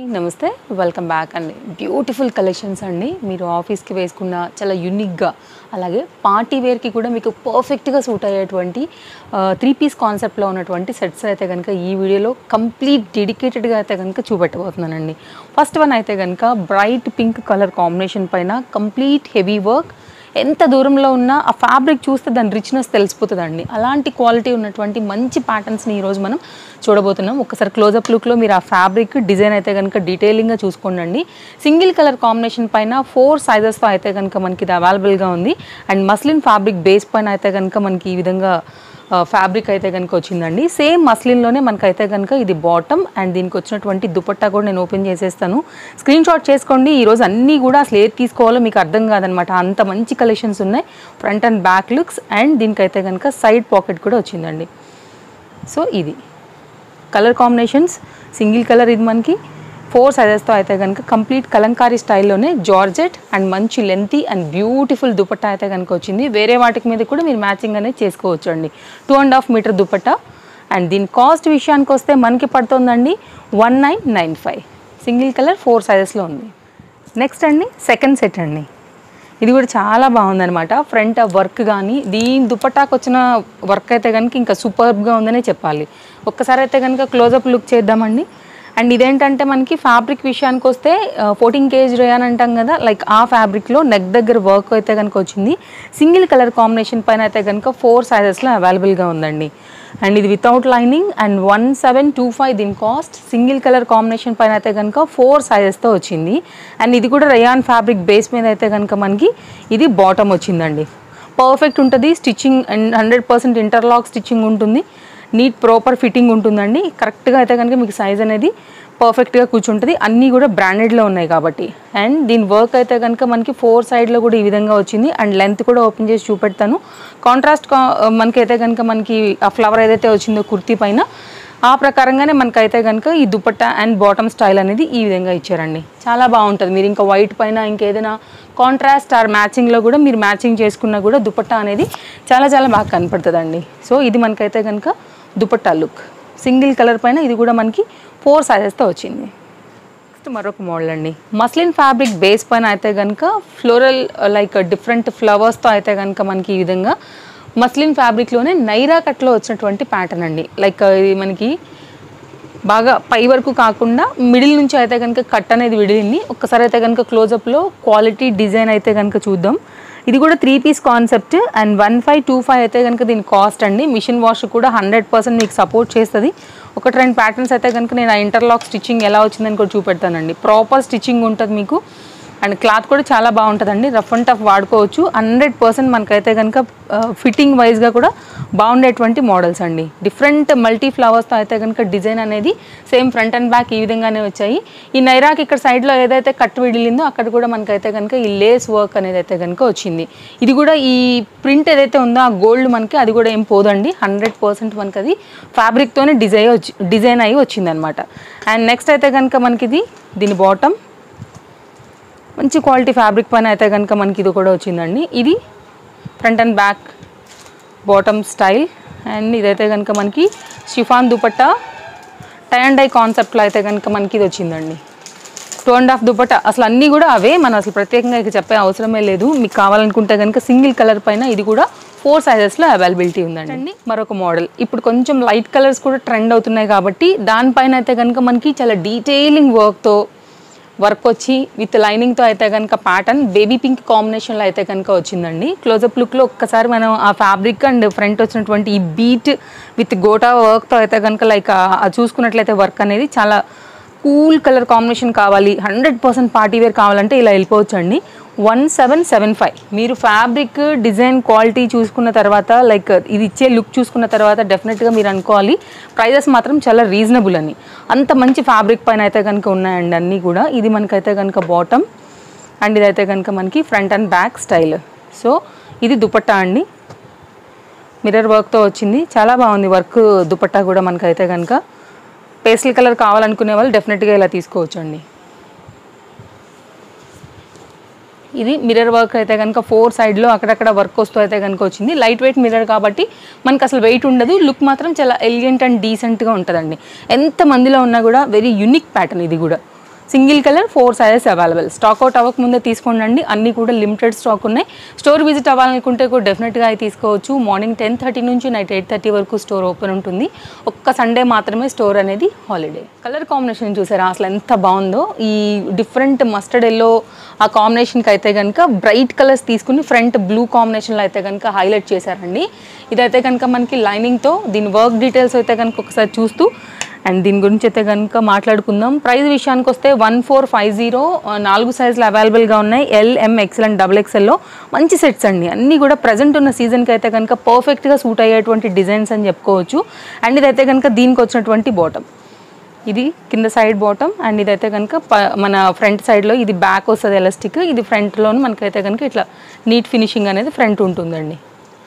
నమస్తే welcome back అండి beautiful collections అండి మీరు ఆఫీస్కి వేసుకున్న చాలా యూనిక్గా అలాగే పార్టీ వేర్కి కూడా మీకు పర్ఫెక్ట్గా సూట్ అయ్యేటువంటి త్రీ పీస్ కాన్సెప్ట్లో ఉన్నటువంటి సెట్స్ అయితే కనుక ఈ వీడియోలో కంప్లీట్ డెడికేటెడ్గా అయితే కనుక చూపెట్టబోతున్నానండి ఫస్ట్ వన్ అయితే కనుక బ్రైట్ పింక్ కలర్ కాంబినేషన్ పైన కంప్లీట్ హెవీ వర్క్ ఎంత దూరంలో ఉన్నా ఆ ఫ్యాబ్రిక్ చూస్తే దాని రిచ్నెస్ తెలిసిపోతుందండి అలాంటి క్వాలిటీ ఉన్నటువంటి మంచి ప్యాటర్న్స్ని ఈరోజు మనం చూడబోతున్నాం ఒకసారి క్లోజప్ లుక్లో మీరు ఆ ఫ్యాబ్రిక్ డిజైన్ అయితే కనుక డీటెయిలింగ్గా చూసుకోండి సింగిల్ కలర్ కాంబినేషన్ పైన ఫోర్ సైజెస్తో అయితే కనుక మనకి ఇది అవైలబుల్గా ఉంది అండ్ మస్లిన్ ఫ్యాబ్రిక్ బేస్ పైన అయితే కనుక మనకి ఈ విధంగా ఫ్యాబ్రిక్ అయితే కనుక వచ్చిందండి సేమ్ మస్లిన్లోనే మనకైతే కనుక ఇది బాటమ్ అండ్ దీనికి వచ్చినటువంటి దుపట్టా కూడా నేను ఓపెన్ చేసేస్తాను స్క్రీన్ షాట్ చేసుకోండి ఈరోజు అన్నీ కూడా అసలు ఏది తీసుకోవాలో మీకు అర్థం కాదనమాట అంత మంచి కలెక్షన్స్ ఉన్నాయి front and back looks and దీనికైతే కనుక సైడ్ పాకెట్ కూడా వచ్చిందండి సో ఇది కలర్ కాంబినేషన్స్ సింగిల్ కలర్ ఇది మనకి ఫోర్ సైజెస్తో అయితే కనుక కంప్లీట్ కలంకారీ స్టైల్లోనే జార్జెట్ అండ్ మంచి లెంతీ అండ్ బ్యూటిఫుల్ దుపట్టా అయితే కనుక వచ్చింది వేరే వాటికి మీద కూడా మీరు మ్యాచింగ్ అనేది చేసుకోవచ్చు అండి two and half metre dupatta and దీని కాస్ట్ విషయానికి వస్తే మనకి పడుతుందండి one nine nine five single colour four సైజెస్లో ఉంది నెక్స్ట్ అండి సెకండ్ సెట్ అండి ఇది కూడా చాలా బాగుందనమాట ఫ్రంట్ వర్క్ కానీ దీని దుపట్టాకు వచ్చిన వర్క్ అయితే కనుక ఇంకా సూపర్బ్గా ఉందనే చెప్పాలి ఒక్కసారి అయితే కనుక క్లోజప్ లుక్ చేద్దామండి అండ్ ఇదేంటంటే మనకి ఫ్యాబ్రిక్ విషయానికి వస్తే ఫోర్టీన్ కేజ్ రేయన్ అంటాం కదా లైక్ ఆ ఫ్యాబ్రిక్లో నెక్ దగ్గర వర్క్ అయితే కనుక వచ్చింది సింగిల్ కలర్ కాంబినేషన్ పైన అయితే కనుక ఫోర్ సైజెస్లో అవైలబుల్గా ఉందండి అండ్ ఇది without lining and one seven two five దీని కాస్ట్ సింగిల్ కలర్ కాంబినేషన్ పైన అయితే కనుక ఫోర్ సైజెస్తో వచ్చింది అండ్ ఇది కూడా రయాన్ ఫ్యాబ్రిక్ బేస్ మీద అయితే కనుక మనకి ఇది బాటమ్ వచ్చిందండి పర్ఫెక్ట్ ఉంటుంది stitching and hundred percent interlock stitching ఉంటుంది నీట్ ప్రాపర్ ఫిట్టింగ్ ఉంటుందండి కరెక్ట్గా అయితే కనుక మీకు సైజ్ అనేది పర్ఫెక్ట్గా కూర్చుంటుంది అన్నీ కూడా బ్రాండెడ్లో ఉన్నాయి కాబట్టి అండ్ దీని వర్క్ అయితే కనుక మనకి ఫోర్ సైడ్లో కూడా ఈ విధంగా వచ్చింది అండ్ లెంత్ కూడా ఓపెన్ చేసి చూపెడతాను కాంట్రాస్ట్ మనకైతే కనుక మనకి ఆ ఫ్లవర్ ఏదైతే వచ్చిందో కుర్తీ పైన ఆ ప్రకారంగానే మనకైతే కనుక ఈ దుపట్టా అండ్ బాటమ్ స్టైల్ అనేది ఈ విధంగా ఇచ్చారండి చాలా బాగుంటుంది మీరు ఇంకా వైట్ పైన ఇంకేదైనా కాంట్రాస్ట్ ఆర్ మ్యాచింగ్లో కూడా మీరు మ్యాచింగ్ చేసుకున్నా కూడా దుపట్టా అనేది చాలా చాలా బాగా కనపడుతుందండి సో ఇది మనకైతే కనుక దుపట్టా లుక్ సింగిల్ కలర్ పైన ఇది కూడా మనకి ఫోర్ సైజెస్తో వచ్చింది నెక్స్ట్ మరొక మోడల్ అండి మస్లిన్ ఫ్యాబ్రిక్ బేస్ పైన అయితే కనుక ఫ్లోరల్ లైక్ డిఫరెంట్ ఫ్లవర్స్తో అయితే కనుక మనకి ఈ విధంగా మస్లిన్ ఫ్యాబ్రిక్లోనే నైరా కట్లో వచ్చినటువంటి ప్యాటర్న్ అండి లైక్ ఇది మనకి బాగా పై వరకు కాకుండా మిడిల్ నుంచి అయితే కనుక కట్ అనేది విడిలింది ఒక్కసారి అయితే కనుక క్లోజప్లో క్వాలిటీ డిజైన్ అయితే కనుక చూద్దాం ఇది కూడా three piece concept and one five two five అయితే కనుక దీని కాస్ట్ అండి మిషన్ వాష్ కూడా హండ్రెడ్ పర్సెంట్ మీకు సపోర్ట్ చేస్తుంది ఒకటి రెండు ప్యాటర్న్స్ అయితే కనుక నేను ఆ ఇంటర్లాక్ స్టిచ్చింగ్ ఎలా వచ్చిందని కూడా చూపెడతానండి ప్రాపర్ స్టిచ్చింగ్ ఉంటుంది మీకు అండ్ క్లాత్ కూడా చాలా బాగుంటుందండి రఫ్ అండ్ టఫ్ వాడుకోవచ్చు హండ్రెడ్ పర్సెంట్ మనకైతే కనుక ఫిట్టింగ్ వైజ్గా కూడా బాగుండేటువంటి మోడల్స్ అండి డిఫరెంట్ మల్టీ ఫ్లవర్స్తో అయితే కనుక డిజైన్ అనేది సేమ్ ఫ్రంట్ అండ్ బ్యాక్ ఈ విధంగానే వచ్చాయి ఈ నైరాక్ ఇక్కడ సైడ్లో ఏదైతే కట్ విడిలిందో అక్కడ కూడా మనకైతే కనుక ఈ లేస్ వర్క్ అనేది అయితే కనుక వచ్చింది ఇది కూడా ఈ ప్రింట్ ఏదైతే ఉందో ఆ గోల్డ్ మనకి అది కూడా ఏం పోదండి హండ్రెడ్ పర్సెంట్ మనకి అది ఫ్యాబ్రిక్తోనే డిజైన్ వచ్చి డిజైన్ అయ్యి వచ్చిందనమాట అండ్ నెక్స్ట్ అయితే కనుక మనకి ఇది దీని బాటమ్ మంచి క్వాలిటీ ఫ్యాబ్రిక్ పైన అయితే కనుక మనకి ఇది కూడా వచ్చిందండి ఇది front and back bottom style and ఇదైతే కనుక మనకి chiffon dupatta tie and dye కాన్సెప్ట్లో అయితే కనుక మనకి ఇది వచ్చిందండి టూ అండ్ హాఫ్ దుపట్టా అసలు అన్నీ కూడా అవే మనం అసలు ప్రత్యేకంగా ఇక చెప్పే అవసరమే లేదు మీకు కావాలనుకుంటే కనుక సింగిల్ కలర్ పైన ఇది కూడా ఫోర్ సైజెస్లో అవైలబిలిటీ ఉందండి మరొక మోడల్ ఇప్పుడు కొంచెం లైట్ కలర్స్ కూడా ట్రెండ్ అవుతున్నాయి కాబట్టి దానిపైన అయితే కనుక మనకి చాలా డీటెయిలింగ్ వర్క్తో వర్క్ వచ్చి విత్ లైనింగ్తో అయితే కనుక ప్యాటర్న్ బేబీ పింక్ కాంబినేషన్లో అయితే కనుక వచ్చిందండి క్లోజప్ లుక్లో ఒక్కసారి మనం ఆ ఫ్యాబ్రిక్ అండ్ ఫ్రంట్ వచ్చినటువంటి ఈ బీట్ విత్ గోటా వర్క్తో అయితే కనుక లైక్ చూసుకున్నట్లయితే వర్క్ అనేది చాలా కూల్ కలర్ కాంబినేషన్ కావాలి హండ్రెడ్ పర్సెంట్ పార్టీ వేర్ కావాలంటే ఇలా వెళ్ళిపోవచ్చు అండి వన్ సెవెన్ సెవెన్ ఫైవ్ మీరు ఫ్యాబ్రిక్ డిజైన్ క్వాలిటీ చూసుకున్న తర్వాత లైక్ ఇది ఇచ్చే లుక్ చూసుకున్న తర్వాత డెఫినెట్గా మీరు అనుకోవాలి ప్రైజెస్ మాత్రం చాలా రీజనబుల్ అని అంత మంచి ఫ్యాబ్రిక్ పైన అయితే కనుక ఉన్నాయండి అన్నీ కూడా ఇది మనకైతే కనుక బాటమ్ అండ్ ఇదైతే కనుక మనకి front and back style so ఇది దుపట్టా అండి మిర్రర్ వర్క్తో వచ్చింది చాలా బాగుంది వర్క్ దుపట్టా కూడా మనకైతే కనుక పేస్టల్ కలర్ కావాలనుకునే వాళ్ళు డెఫినెట్గా ఇలా తీసుకోవచ్చు అండి ఇది మిర్రర్ వర్క్ అయితే కనుక ఫోర్ సైడ్లో అక్కడక్కడ వర్క్ వస్తూ అయితే కనుక వచ్చింది లైట్ వెయిట్ మిర్రర్ కాబట్టి మనకు అసలు వెయిట్ ఉండదు లుక్ మాత్రం చాలా ఎలిగెంట్ అండ్ డీసెంట్గా ఉంటుందండి ఎంత మందిలో ఉన్నా కూడా వెరీ యునిక్ ప్యాటర్న్ ఇది కూడా single colour four sizes available stock out అవ్వక ముందే తీసుకోండి అన్నీ కూడా లిమిటెడ్ స్టాక్ ఉన్నాయి స్టోర్ విజిట్ అవ్వాలనుకుంటే కూడా డెఫినెట్గా అవి తీసుకోవచ్చు మార్నింగ్ టెన్ థర్టీ నుంచి నైట్ ఎయిట్ థర్టీ వరకు స్టోర్ ఓపెన్ ఉంటుంది ఒక్క సండే మాత్రమే స్టోర్ అనేది హాలిడే కలర్ కాంబినేషన్ చూసారా అసలు ఎంత బాగుందో ఈ డిఫరెంట్ మస్టర్డ్ ఎల్లో ఆ కాంబినేషన్కి అయితే కనుక బ్రైట్ కలర్స్ తీసుకుని ఫ్రంట్ బ్లూ కాంబినేషన్లో అయితే కనుక హైలైట్ చేశారండి ఇదైతే కనుక మనకి లైనింగ్తో దీని వర్క్ డీటెయిల్స్ అయితే కనుక ఒకసారి చూస్తూ అండ్ దీని గురించి అయితే కనుక మాట్లాడుకుందాం ప్రైస్ విషయానికి వస్తే వన్ ఫోర్ ఫైవ్ జీరో నాలుగు సైజులు అవైలబుల్గా ఉన్నాయి L M XL and double ఎక్సెల్లో మంచి సెట్స్ అండి అన్నీ కూడా ప్రజెంట్ ఉన్న సీజన్కి అయితే కనుక పర్ఫెక్ట్గా సూట్ అయ్యేటువంటి డిజైన్స్ అని చెప్పుకోవచ్చు అండ్ ఇదైతే కనుక దీనికి వచ్చినటువంటి బాటమ్ ఇది కింద సైడ్ బాటమ్ అండ్ ఇదైతే కనుక ప- మన ఫ్రంట్ సైడ్లో ఇది బ్యాక్ వస్తుంది ఎలాస్టిక్ ఇది ఫ్రంట్లోను మనకైతే కనుక ఇట్లా నీట్ ఫినిషింగ్ అనేది ఫ్రంట్ ఉంటుందండి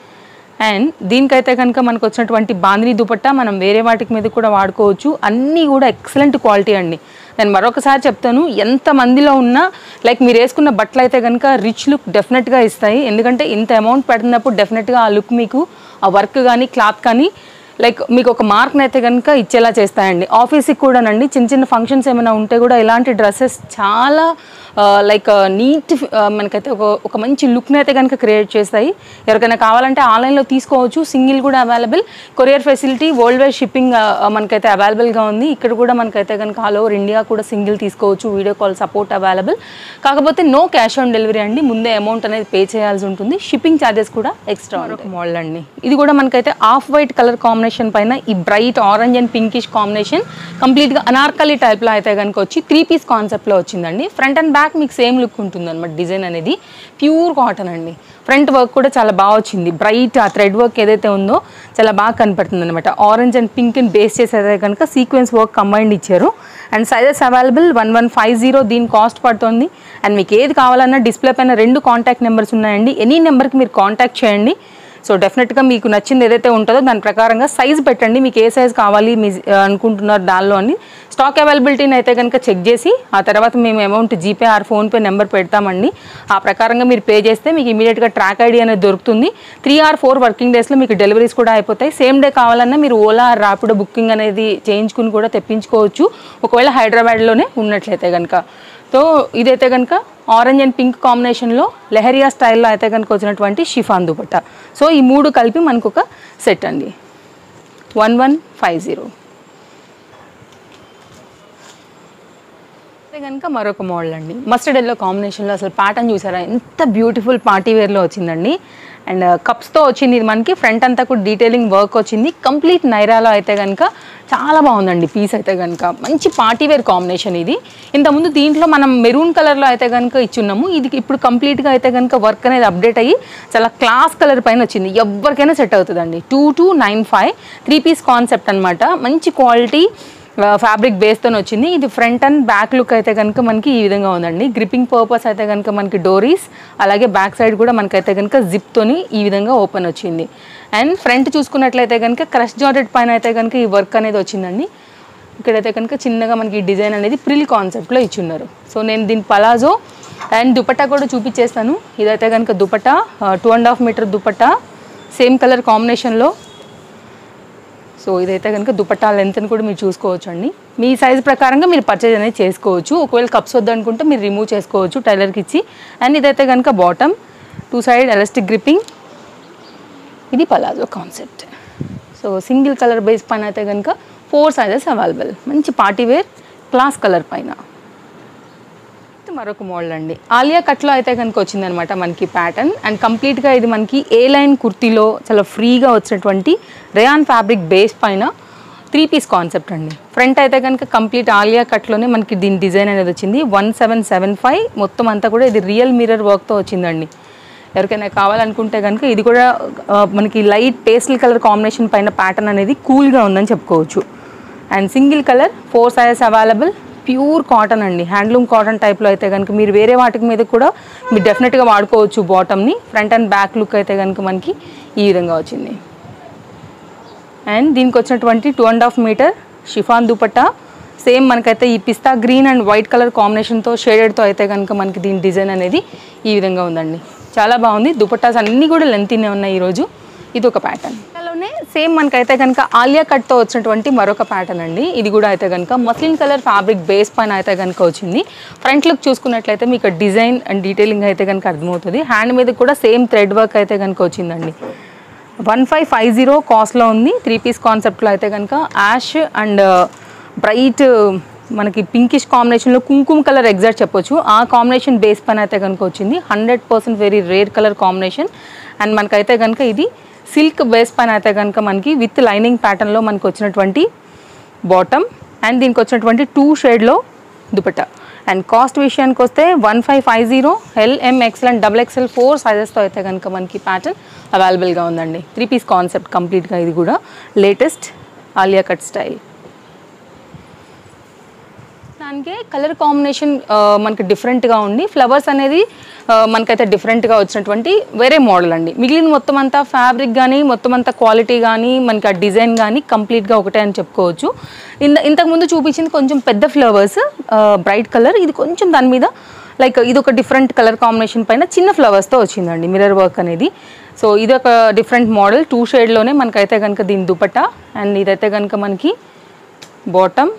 అండ్ దీనికైతే కనుక మనకు వచ్చినటువంటి బాందిని దుపట్టా మనం వేరే వాటికి మీద కూడా వాడుకోవచ్చు అన్నీ కూడా ఎక్సలెంట్ క్వాలిటీ అండి నేను మరొకసారి చెప్తాను ఎంత మందిలో ఉన్నా లైక్ మీరు వేసుకున్న బట్టలు అయితే కనుక రిచ్ లుక్ డెఫినెట్గా ఇస్తాయి ఎందుకంటే ఇంత అమౌంట్ పెడుతున్నప్పుడు డెఫినెట్గా ఆ లుక్ మీకు ఆ వర్క్ కానీ క్లాత్ కానీ లైక్ మీకు ఒక మార్క్ని అయితే కనుక ఇచ్చేలా చేస్తాయండి ఆఫీస్కి కూడానండి చిన్న చిన్న ఫంక్షన్స్ ఏమైనా ఉంటే కూడా ఇలాంటి డ్రెస్సెస్ చాలా లైక్ నీట్ మనకైతే ఒక ఒక మంచి లుక్ని అయితే కనుక క్రియేట్ చేస్తాయి ఎవరికైనా కావాలంటే ఆన్లైన్లో తీసుకోవచ్చు సింగిల్ కూడా available courier facility world wide shipping మనకైతే అవైలబుల్గా ఉంది ఇక్కడ కూడా మనకైతే కనుక ఆల్ ఓవర్ ఇండియా కూడా సింగిల్ తీసుకోవచ్చు వీడియో కాల్ సపోర్ట్ అవైలబుల్ కాకపోతే నో క్యాష్ ఆన్ డెలివరీ అండి ముందే అమౌంట్ అనేది పే చేయాల్సి ఉంటుంది షిప్పింగ్ ఛార్జెస్ కూడా ఎక్స్ట్రా మోడల్ అండి ఇది కూడా మనకైతే ఆఫ్ వైట్ కలర్ కాంబినేషన్ పైన ఈ bright orange and pinkish combination కంప్లీట్గా అనార్కలి టైప్లో అయితే కనుక వచ్చి త్రీ పీస్ కాన్సెప్ట్లో వచ్చిందండి ఫ్రంట్ అండ్ బ్యాక్ మీకు సేమ్ లుక్ ఉంటుంది అనమాట డిజైన్ అనేది ప్యూర్ కాటన్ అండి ఫ్రంట్ వర్క్ కూడా చాలా బాగా వచ్చింది బ్రైట్ ఆ థ్రెడ్ వర్క్ ఏదైతే ఉందో చాలా బాగా కనపడుతుంది అనమాట ఆరెంజ్ అండ్ పింక్ని బేస్ చేసి అయితే కనుక సీక్వెన్స్ వర్క్ కంబైండ్ ఇచ్చారు and sizes available one one five zero దీని కాస్ట్ పడుతుంది అండ్ మీకు ఏది కావాలన్నా డిస్ప్లే పైన రెండు కాంటాక్ట్ నెంబర్స్ ఉన్నాయండి ఎనీ నెంబర్కి మీరు కాంటాక్ట్ చేయండి సో డెఫినెట్గా మీకు నచ్చింది ఏదైతే ఉంటుందో దాని ప్రకారంగా సైజ్ పెట్టండి మీకు ఏ సైజ్ కావాలి మీ ఆ, అనుకుంటున్నారు దానిలో అని స్టాక్ అవైలబిలిటీని అయితే కనుక చెక్ చేసి ఆ తర్వాత మేము amount GPay or PhonePe number పెడతామండి ఆ ప్రకారంగా మీరు పే చేస్తే మీకు ఇమీడియట్గా ట్రాక్ ఐడి అనేది దొరుకుతుంది త్రీ ఆర్ ఫోర్ వర్కింగ్ డేస్లో మీకు డెలివరీస్ కూడా అయిపోతాయి సేమ్ డే కావాలన్నా మీరు ఓలా ర్యాపిడో బుకింగ్ అనేది చేయించుకుని కూడా తెప్పించుకోవచ్చు ఒకవేళ హైదరాబాద్లోనే ఉన్నట్లయితే కనుక సో ఇదైతే కనుక ఆరెంజ్ అండ్ పింక్ కాంబినేషన్లో లెహరియా స్టైల్లో అయితే కనుక వచ్చినటువంటి షిఫాన్ దుపట్టా సో ఈ మూడు కలిపి మనకు ఒక సెట్ అండి వన్ వన్ ఫైవ్ జీరో అదే కనుక మరొక మోడల్ అండి మస్టర్డ్ ఎల్లో కాంబినేషన్లో అసలు ప్యాటర్న్ చూసారా ఎంత బ్యూటిఫుల్ పార్టీ వేర్లో వచ్చిందండి అండ్ కప్స్తో వచ్చింది ఇది మనకి ఫ్రంట్ అంతా కూడా డీటెయిలింగ్ వర్క్ వచ్చింది కంప్లీట్ నైరాలో అయితే కనుక చాలా బాగుందండి పీస్ అయితే కనుక మంచి పార్టీ వేర్ కాంబినేషన్ ఇది ఇంతకుముందు దీంట్లో మనం మెరూన్ కలర్లో అయితే కనుక ఇచ్చున్నాము ఇది ఇప్పుడు కంప్లీట్గా అయితే కనుక వర్క్ అనేది అప్డేట్ అయ్యి చాలా క్లాస్ కలర్ పైన వచ్చింది ఎవరికైనా సెట్ అవుతుందండి two two nine five three piece concept అనమాట మంచి క్వాలిటీ ఫ్యాబ్రిక్ బేస్తో వచ్చింది ఇది ఫ్రంట్ అండ్ బ్యాక్ లుక్ అయితే కనుక మనకి ఈ విధంగా ఉందండి గ్రిప్పింగ్ పర్పస్ అయితే కనుక మనకి డోరీస్ అలాగే బ్యాక్ సైడ్ కూడా మనకైతే కనుక జిప్తోని ఈ విధంగా ఓపెన్ వచ్చింది అండ్ ఫ్రంట్ చూసుకున్నట్లయితే కనుక క్రష్ జార్డెడ్ పైన అయితే కనుక ఈ వర్క్ అనేది వచ్చిందండి ఇక్కడైతే కనుక చిన్నగా మనకి ఈ డిజైన్ అనేది ప్రిల్ కాన్సెప్ట్లో ఇచ్చున్నారు సో నేను దీని పలాజో అండ్ దుపట్టా కూడా చూపించేస్తాను ఇదైతే కనుక dupatta two and half metre dupatta same colour కాంబినేషన్లో సో ఇదైతే కనుక దుపట్టా లెంత్ని కూడా మీరు చూసుకోవచ్చు అండి మీ సైజ్ ప్రకారంగా మీరు పర్చేజ్ అనేది చేసుకోవచ్చు ఒకవేళ కప్స్ వద్దనుకుంటే మీరు రిమూవ్ చేసుకోవచ్చు టైలర్కి ఇచ్చి అండ్ ఇదైతే కనుక bottom two side elastic gripping ఇది palazzo concept so single colour base పైన అయితే కనుక ఫోర్ సైజెస్ అవైలబుల్ మంచి పార్టీ వేర్ క్లాస్ కలర్ పైన ఇది మరొక మోడల్ అండి ఆలియా కట్లో అయితే కనుక వచ్చిందనమాట మనకి ప్యాటర్న్ అండ్ కంప్లీట్గా ఇది మనకి ఏ లైన్ కుర్తీలో చాలా ఫ్రీగా వచ్చినటువంటి రేయాన్ ఫ్యాబ్రిక్ బేస్ పైన త్రీ పీస్ కాన్సెప్ట్ అండి ఫ్రంట్ అయితే కనుక కంప్లీట్ ఆలియా కట్లోనే మనకి దీని డిజైన్ అనేది వచ్చింది వన్ సెవెన్ సెవెన్ ఫైవ్ మొత్తం అంతా కూడా ఇది రియల్ మిర్రర్ వర్క్తో వచ్చిందండి ఎవరికైనా కావాలనుకుంటే కనుక ఇది కూడా ఆ, మనకి లైట్ పేస్టల్ కలర్ కాంబినేషన్ పైన ప్యాటర్న్ అనేది కూల్గా ఉందని చెప్పుకోవచ్చు and single colour four sizes available pure cotton అండి హ్యాండ్లూమ్ కాటన్ టైప్లో అయితే కనుక మీరు వేరే వాటికి మీద కూడా మీరు డెఫినెట్గా వాడుకోవచ్చు బాటమ్ని ఫ్రంట్ అండ్ బ్యాక్ లుక్ అయితే కనుక మనకి ఈ విధంగా వచ్చింది అండ్ దీనికి వచ్చినటువంటి two and half metre chiffon dupatta same మనకైతే ఈ పిస్తా గ్రీన్ అండ్ వైట్ కలర్ కాంబినేషన్తో షేడెడ్తో అయితే కనుక మనకి దీని డిజైన్ అనేది ఈ విధంగా ఉందండి చాలా బాగుంది దుపట్టాస్ అన్నీ కూడా లెంతీనే ఉన్నాయి ఈరోజు ఇది ఒక ప్యాటర్న్ లోనే సేమ్ మనకైతే కనుక ఆలియా కట్తో వచ్చినటువంటి మరొక ప్యాటర్న్ అండి ఇది కూడా అయితే కనుక మస్లిన్ కలర్ ఫ్యాబ్రిక్ బేస్ పైన అయితే కనుక వచ్చింది ఫ్రంట్ లుక్ చూసుకున్నట్లయితే మీకు డిజైన్ అండ్ డీటెయిలింగ్ అయితే కనుక అర్థమవుతుంది హ్యాండ్ మీద కూడా సేమ్ థ్రెడ్ వర్క్ అయితే కనుక వచ్చిందండి వన్ ఫైవ్ ఫైవ్ జీరో కాస్ట్లో ఉంది త్రీ పీస్ కాన్సెప్ట్లో అయితే కనుక యాష్ అండ్ బ్రైట్ మనకి పింకిష్ కాంబినేషన్లో కుంకుమ కలర్ ఎగ్జాక్ట్ చెప్పొచ్చు ఆ కాంబినేషన్ బేస్ పైన అయితే కనుక వచ్చింది hundred percent very rare colour combination and మనకైతే కనుక ఇది సిల్క్ బేస్ పైన అయితే కనుక మనకి విత్ లైనింగ్ ప్యాటర్న్లో మనకు వచ్చినటువంటి బాటమ్ అండ్ దీనికి వచ్చినటువంటి టూ షేడ్లో దుపట్టా అండ్ కాస్ట్ విషయానికి వస్తే one five five zero L M XL and double XL four సైజెస్తో అయితే కనుక మనకి ప్యాటర్న్ అవైలబుల్గా ఉందండి త్రీ పీస్ కాన్సెప్ట్ కంప్లీట్గా ఇది కూడా లేటెస్ట్ ఆలియా కట్ స్టైల్ దానికి కలర్ కాంబినేషన్ మనకి డిఫరెంట్గా ఉండి ఫ్లవర్స్ అనేది ఆ, మనకైతే డిఫరెంట్గా వచ్చినటువంటి వేరే మోడల్ అండి మిగిలిన మొత్తం అంతా ఫ్యాబ్రిక్ కానీ మొత్తం అంతా క్వాలిటీ కానీ మనకి ఆ డిజైన్ కానీ కంప్లీట్గా ఒకటే అని చెప్పుకోవచ్చు ఇంత ఇంతకుముందు చూపించింది కొంచెం పెద్ద ఫ్లవర్స్ బ్రైట్ కలర్ ఇది కొంచెం దాని మీద లైక్ ఇది ఒక డిఫరెంట్ కలర్ కాంబినేషన్ పైన చిన్న ఫ్లవర్స్తో వచ్చిందండి మిర్రర్ వర్క్ అనేది సో ఇది ఒక డిఫరెంట్ మోడల్ టూ షేడ్లోనే మనకైతే కనుక దీని దుపట్టా అండ్ ఇదైతే కనుక మనకి బాటమ్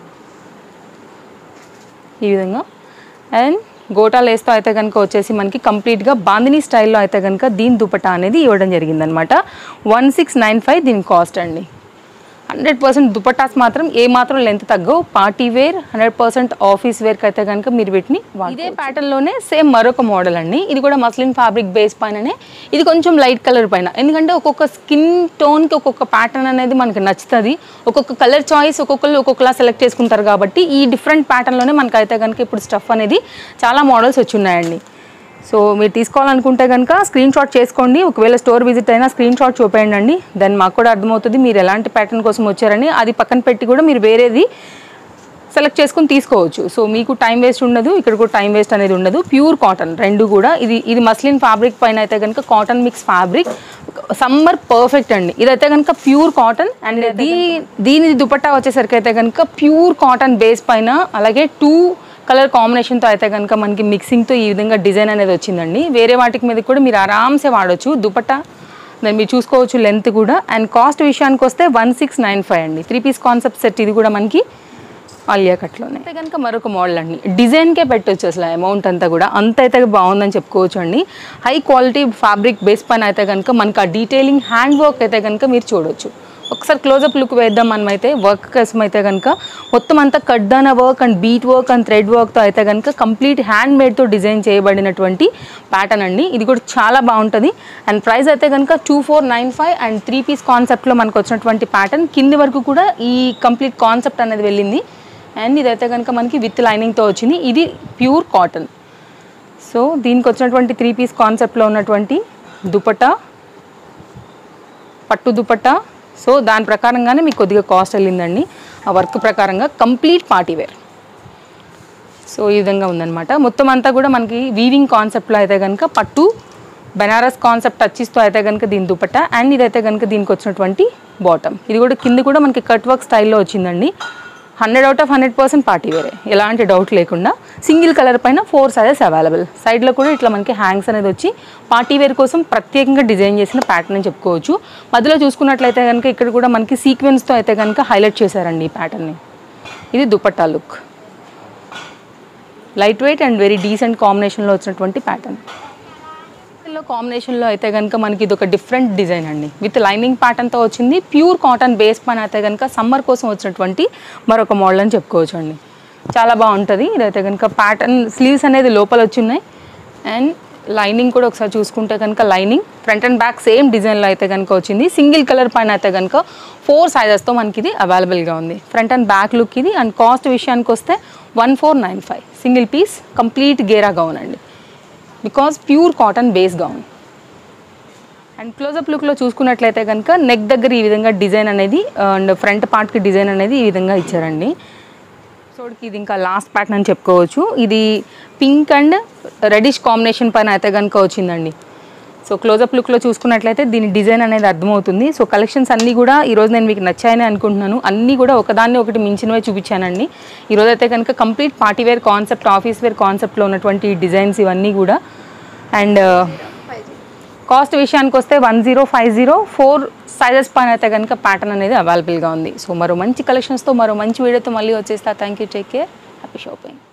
ఈ విధంగా అండ్ గోటా లేస్తో అయితే కనుక వచ్చేసి మనకి కంప్లీట్గా బాందినీ స్టైల్లో అయితే కనుక దీని దుపట్టా అనేది ఇవ్వడం జరిగిందనమాట వన్ సిక్స్ నైన్ ఫైవ్ దీని కాస్ట్ అండి హండ్రెడ్ పర్సెంట్ దుపట్టాస్ మాత్రం ఏ మాత్రం లెంత్ తగ్గవు party wear hundred percent office వేర్కి అయితే కనుక మీరు వీటిని ఇదే ప్యాటర్న్లోనే సేమ్ మరొక మోడల్ అండి ఇది కూడా మస్లిన్ ఫ్యాబ్రిక్ బేస్ పైననే ఇది కొంచెం లైట్ కలర్ పైన ఎందుకంటే ఒక్కొక్క స్కిన్ టోన్కి ఒక్కొక్క ప్యాటర్న్ అనేది మనకి నచ్చుతుంది ఒక్కొక్క కలర్ చాయిస్ ఒక్కొక్కరు ఒక్కొక్కలా సెలెక్ట్ చేసుకుంటారు కాబట్టి ఈ డిఫరెంట్ ప్యాటర్న్లోనే మనకి అయితే కనుక ఇప్పుడు స్టఫ్ అనేది చాలా మోడల్స్ వచ్చి ఉన్నాయండి సో మీరు తీసుకోవాలనుకుంటే కనుక స్క్రీన్ షాట్ చేసుకోండి ఒకవేళ స్టోర్ విజిట్ అయినా స్క్రీన్ షాట్ చూపేయండి అండి దెన్ మాకు కూడా అర్థమవుతుంది మీరు ఎలాంటి ప్యాటర్న్ కోసం వచ్చారని అది పక్కన పెట్టి కూడా మీరు వేరేది సెలెక్ట్ చేసుకుని తీసుకోవచ్చు సో మీకు టైం వేస్ట్ ఉండదు ఇక్కడ కూడా టైం వేస్ట్ అనేది ఉండదు ప్యూర్ కాటన్ రెండు కూడా ఇది ఇది మస్లిన్ ఫ్యాబ్రిక్ పైన అయితే కనుక cotton mix fabric summer perfect అండి ఇదైతే కనుక ప్యూర్ కాటన్ అండ్ దీ దీని దుపట్టా వచ్చేసరికి అయితే కనుక ప్యూర్ కాటన్ బేస్ పైన అలాగే టూ కలర్ కాంబినేషన్తో అయితే కనుక మనకి మిక్సింగ్తో ఈ విధంగా డిజైన్ అనేది వచ్చిందండి వేరే వాటికి మీద కూడా మీరు ఆరామ్సే వాడొచ్చు దుపట్టా దాన్ని మీరు చూసుకోవచ్చు లెంత్ కూడా అండ్ కాస్ట్ విషయానికి వస్తే వన్ సిక్స్ నైన్ ఫైవ్ అండి త్రీ పీస్ కాన్సెప్ట్ సెట్ ఇది కూడా మనకి ఆలియా కట్లోనే అయితే కనుక మరొక మోడల్ అండి డిజైన్కే పెట్టొచ్చు అసలు అమౌంట్ అంతా కూడా అంత అయితే బాగుందని చెప్పుకోవచ్చు అండి హై క్వాలిటీ ఫ్యాబ్రిక్ బేస్ పైన అయితే కనుక మనకి ఆ డీటెయిలింగ్ హ్యాండ్ వర్క్ అయితే కనుక మీరు చూడొచ్చు ఒకసారి క్లోజప్ లుక్ వేద్దాం మనమైతే వర్క్ కోసం అయితే కనుక మొత్తం అంతా కడ్దాన work and bead work and thread వర్క్తో అయితే కనుక కంప్లీట్ హ్యాండ్ మేడ్తో డిజైన్ చేయబడినటువంటి ప్యాటర్న్ అండి ఇది కూడా చాలా బాగుంటుంది అండ్ ప్రైస్ అయితే కనుక two four nine five and three piece కాన్సెప్ట్లో మనకు వచ్చినటువంటి ప్యాటర్న్ కింది వరకు కూడా ఈ కంప్లీట్ కాన్సెప్ట్ అనేది వెళ్ళింది అండ్ ఇదైతే కనుక మనకి విత్ లైనింగ్తో వచ్చింది ఇది ప్యూర్ కాటన్ సో దీనికి వచ్చినటువంటి త్రీ పీస్ కాన్సెప్ట్లో ఉన్నటువంటి దుపట్టా పట్టు దుపట్టా సో దాని ప్రకారంగానే మీకు కొద్దిగా కాస్ట్ వెళ్ళిందండి ఆ వర్క్ ప్రకారంగా కంప్లీట్ పార్టీ వేర్ సో ఈ విధంగా ఉందన్నమాట మొత్తం అంతా కూడా మనకి వీవింగ్ కాన్సెప్ట్లో అయితే కనుక పట్టు బెనారస్ కాన్సెప్ట్ టచ్చిస్తో అయితే కనుక దీని దుపట్టా అండ్ ఇదైతే కనుక దీనికి వచ్చినటువంటి బాటమ్ ఇది కూడా కింద కూడా మనకి కట్ వర్క్ స్టైల్లో వచ్చిందండి hundred out of hundred percent party వేరే ఎలాంటి డౌట్ లేకుండా సింగిల్ కలర్ పైన ఫోర్ సైజెస్ అవైలబుల్ సైడ్లో కూడా ఇట్లా మనకి హ్యాంగ్స్ అనేది వచ్చి పార్టీ వేర్ కోసం ప్రత్యేకంగా డిజైన్ చేసిన ప్యాటర్న్ అని చెప్పుకోవచ్చు మధ్యలో చూసుకున్నట్లయితే కనుక ఇక్కడ కూడా మనకి సీక్వెన్స్తో అయితే కనుక హైలైట్ చేశారండి ఈ ప్యాటర్న్ని ఇది dupatta look light weight and very decent కాంబినేషన్లో వచ్చినటువంటి ప్యాటర్న్ లో కాంబినేషన్లో అయితే కనుక మనకి ఇది ఒక డిఫరెంట్ డిజైన్ అండి విత్ లైనింగ్ ప్యాటర్న్తో వచ్చింది ప్యూర్ కాటన్ బేస్ పైన అయితే కనుక సమ్మర్ కోసం వచ్చినటువంటి మరొక మోడల్ అని చెప్పుకోవచ్చు అండి చాలా బాగుంటుంది ఇదైతే కనుక ప్యాటర్న్ స్లీవ్స్ అనేది లోపల వచ్చి ఉన్నాయి అండ్ లైనింగ్ కూడా ఒకసారి చూసుకుంటే కనుక lining front and back same డిజైన్లో అయితే కనుక వచ్చింది సింగిల్ కలర్ పైన అయితే కనుక ఫోర్ సైజెస్తో మనకి ఇది అవైలబుల్గా ఉంది ఫ్రంట్ అండ్ బ్యాక్ లుక్ ఇది అండ్ కాస్ట్ విషయానికి వస్తే one four nine five single piece complete గేరా గౌన్ అండి because pure cotton base gown and close up లుక్లో చూసుకున్నట్లయితే కనుక నెక్ దగ్గర ఈ విధంగా డిజైన్ అనేది అండ్ ఫ్రంట్ పార్ట్కి డిజైన్ అనేది ఈ విధంగా ఇచ్చారండి సోడ్కి ఇది ఇంకా లాస్ట్ ప్యాటర్న్ అని చెప్పుకోవచ్చు ఇది పింక్ అండ్ రెడిష్ కాంబినేషన్ పైన అయితే కనుక వచ్చిందండి సో క్లోజప్ లుక్లో చూసుకున్నట్లయితే దీని డిజైన్ అనేది అర్థమవుతుంది సో కలెక్షన్స్ అన్నీ కూడా ఈరోజు నేను మీకు నచ్చాయని అనుకుంటున్నాను అన్నీ కూడా ఒకదాన్ని ఒకటి మించినవే చూపించానండి ఈరోజు అయితే కనుక complete party wear concept office wear కాన్సెప్ట్లో ఉన్నటువంటి డిజైన్స్ ఇవన్నీ కూడా అండ్ కాస్ట్ విషయానికి వస్తే one zero five zero four sizes పైన అయితే కనుక ప్యాటర్న్ అనేది అవైలబుల్గా ఉంది సో మరో మంచి కలెక్షన్స్తో మరో మంచి వీడియోతో మళ్ళీ వచ్చేస్తా thank you take care happy shopping